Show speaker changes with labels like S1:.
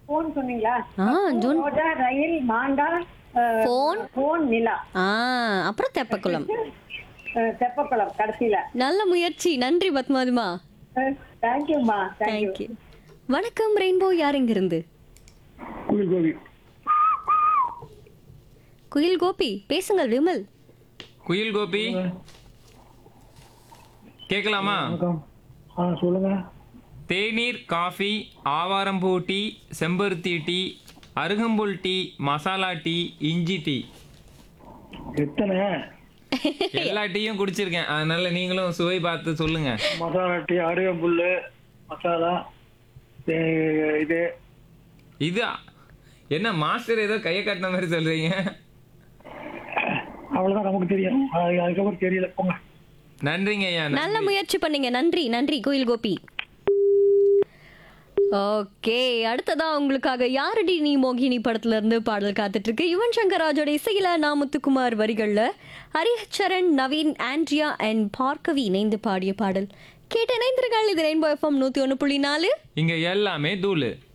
S1: phone சொன்னீங்களா
S2: ஆ June
S1: ரோஜா ரயில் மாங்கா அஹ்,
S2: phone
S1: phone நிலா
S2: ஆ அப்புறம் தெப்பக்குளம்
S1: அஹ், தெப்பக்குளம் கடைசியில
S2: நல்ல முயற்சி நன்றி பத்மாதிமா
S1: தேங்க்யூம்மா தேங்க்யூ
S2: தேங்க்யூ வணக்கம் ரெயின்போ யார் இங்கிருந்து
S3: குயில் கோபி
S2: குயில் கோபி பேசுங்கள் விமல்
S4: குயில் கோபி கேட்கலாமா
S3: வணக்கம் ஆ சொல்லுங்க
S4: தேநீர் காஃபி ஆவாரம்பூ டீ செம்பருத்தி டீ அருகம்புல் டீ மசாலா டீ இஞ்சி டீ
S3: எத்தனை
S4: எல்லா டீயும் குடிச்சிருக்கேன் அதனால நீங்களும் சுவை பார்த்து சொல்லுங்க
S3: மசாலா டீ அருகம்புல் மசாலா தே- இது
S4: இது என்ன மாஸ்டர் ஏதோ கையை கட்டின மாதிரி சொல்றீங்க
S3: அவ்வளவுதான் நமக்கு தெரியும் அது- அதுக்கப்புறம் தெரியல போங்க
S4: நன்றிங்க ஐயா
S2: நல்ல முயற்சி பண்ணீங்க நன்றி நன்றி கோயில் கோபி ஓகே அடுத்ததா உங்களுக்காக யாரடி நீ மோகினி படத்துல இருந்து பாடல் காத்துட்டு இருக்கு யுவன் சங்கர் ராஜோட இசையில நா முத்துக்குமார் வரிகள்ல ஹரிஹரன் நவீன் ஆண்ட்ரியா அண்ட் பார்க்கவி இணைந்து பாடிய பாடல் கேட்டு இணைந்திருங்கள் இது ரெயின்போ எஃப்எம் நூத்தி ஒன்று புள்ளி நாலு
S4: இங்க எல்லாமே தூளு